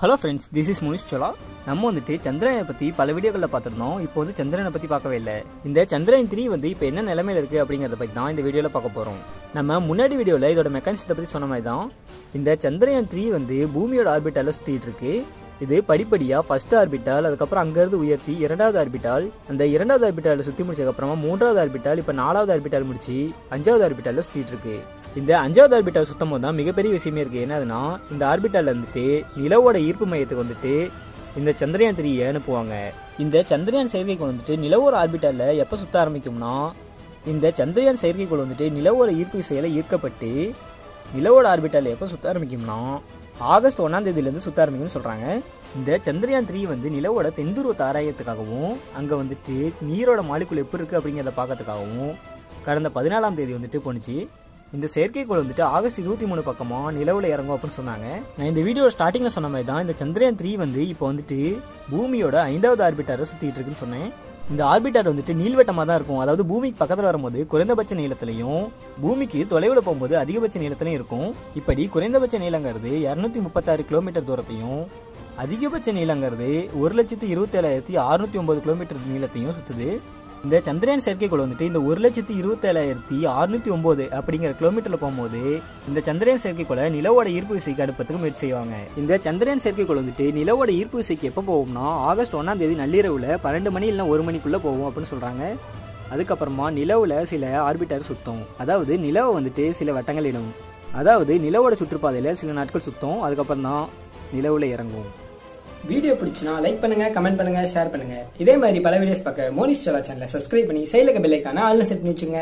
hello friends this is Munish சோலா நம்ம வந்துட்டு சந்திரனை பற்றி பல வீடியோக்களில் பார்த்துருந்தோம் இப்போ வந்து சந்திரனை பற்றி பார்க்கவே இல்லை இந்த சந்திரன் த்ரீ வந்து இப்போ என்ன நிலைமையில இருக்குது அப்படிங்கிறத பற்றி தான் இந்த வீடியோவில் பார்க்க போகிறோம் நம்ம முன்னாடி வீடியோவில் இதோட மெக்கானிசத்தை பற்றி சொன்ன மாதிரி தான் இந்த சந்திரயான் த்ரீ வந்து பூமியோட ஆர்பிட்டால சுற்றிட்டு இருக்கு இது படிப்படியாக ஃபர்ஸ்ட் ஆர்பிட்டால் அதுக்கப்புறம் அங்கேருந்து உயர்த்தி இரண்டாவது ஆர்பிட்டால் அந்த இரண்டாவது ஆர்பிட்டாலில் சுற்றி முடிச்சதுக்கப்புறமா மூன்றாவது ஆர்பிட்டால் இப்போ நாலாவது ஆர்பிட்டால் முடிச்சு அஞ்சாவது ஆர்பிட்டாலில் சுற்றிட்டு இருக்கு இந்த அஞ்சாவது ஆர்பிட்டால் சுத்தம் போது தான் மிகப்பெரிய விஷயமே இருக்குது என்னதுன்னா இந்த ஆர்பிட்டால் வந்துட்டு நிலவோட ஈர்ப்பு மையத்துக்கு வந்துட்டு இந்த சந்திரயான் த்ரீயை அனுப்புவாங்க இந்த சந்திரயான் செயற்கைக்கோள் வந்துட்டு நிலவோட ஆர்பிட்டாலில் எப்போ சுத்த ஆரம்பிக்கும்னா இந்த சந்திரயான் செயற்கைக்கோள் வந்துட்டு நிலவோட ஈர்ப்பு விசையில் ஈர்க்கப்பட்டு நிலவோட ஆர்பிட்டால் எப்போ சுத்த ஆரம்பிக்கும்னா ஆகஸ்ட் ஒன்றாம் தேதியிலேருந்து சுத்த ஆரம்பிக்கும்னு சொல்கிறாங்க இந்த சந்திரயான் த்ரீ வந்து நிலவோட தென்துருவத்தை ஆராயத்துக்காகவும் அங்கே வந்துட்டு நீரோட மாலிக்குள் எப்படி இருக்குது அப்படிங்கிறத பார்க்கறதுக்காகவும் கடந்த பதினாலாம் தேதி வந்துட்டு போணுச்சு இந்த செயற்கைக்கோள் வந்துட்டு ஆகஸ்ட் இருபத்தி மூணு பக்கமாக நிலவில் இறங்கும் அப்படின்னு சொன்னாங்க நான் இந்த வீடியோட ஸ்டார்டிங்கில் சொன்ன மாதிரி தான் இந்த சந்திரயான் த்ரீ வந்து இப்போ வந்துட்டு பூமியோட ஐந்தாவது ஆர்பிட்டாரை சுற்றிட்டு இருக்குன்னு சொன்னேன் இந்த ஆர்பிட்டார் வந்துட்டு நீள்வட்டமாக தான் இருக்கும் அதாவது பூமிக்கு பக்கத்தில் வரும்போது குறைந்தபட்ச நீளத்திலையும் பூமிக்கு தொலைவில் போகும்போது அதிகபட்ச நீளத்திலையும் இருக்கும் இப்படி குறைந்தபட்ச நீளங்கிறது இரநூத்தி முப்பத்தாறு கிலோமீட்டர் தூரத்தையும் அதிகபட்ச நீளங்கிறது ஒரு லட்சத்தி இருபத்தேழாயிரத்தி அறுநூத்தி ஒன்பது கிலோமீட்டர் நீளத்தையும் சுற்றுது இந்த சந்திரயான் செயற்கைக்கோள் வந்துட்டு இந்த ஒரு லட்சத்தி இருபத்தேழாயிரத்தி அறுநூத்தி ஒன்பது அப்படிங்கிற கிலோமீட்டர்ல போகும்போது இந்த சந்திரயான் செயற்கைக்கோளை நிலவோட ஈர்ப்பு விசைக்கு அடுப்பதுக்கு முயற்சி செய்வாங்க இந்த சந்திரயான் செயற்கைக்கோள் வந்துட்டு நிலவோட ஈர்ப்பு விசைக்கு எப்போ போகும்னா ஆகஸ்ட் ஒன்றாம் தேதி நள்ளிரவுல பன்னெண்டு மணி இல்லைனா ஒரு மணிக்குள்ள போகும் அப்படின்னு சொல்றாங்க அதுக்கப்புறமா நிலவுல சில ஆர்பிட்டர் சுத்தும் அதாவது நிலவை வந்துட்டு சில வட்டங்கள் இடும் அதாவது நிலவோட சுற்றுப்பாதையில சில நாட்கள் சுத்தும் அதுக்கப்புறம் தான் நிலவுல இறங்கும் வீடியோ பிடிச்சுனா லைக் பண்ணுங்க கமெண்ட் பண்ணுங்க ஷேர் பண்ணுங்க இதே மாதிரி பல வீடியோஸ் பார்க்க மோனிஷ் சோலா சேனலை சப்ஸ்கிரைப் பண்ணி சைடுல பெல் ஐக்கான ஆல்ல செட் பண்ணி வச்சுங்க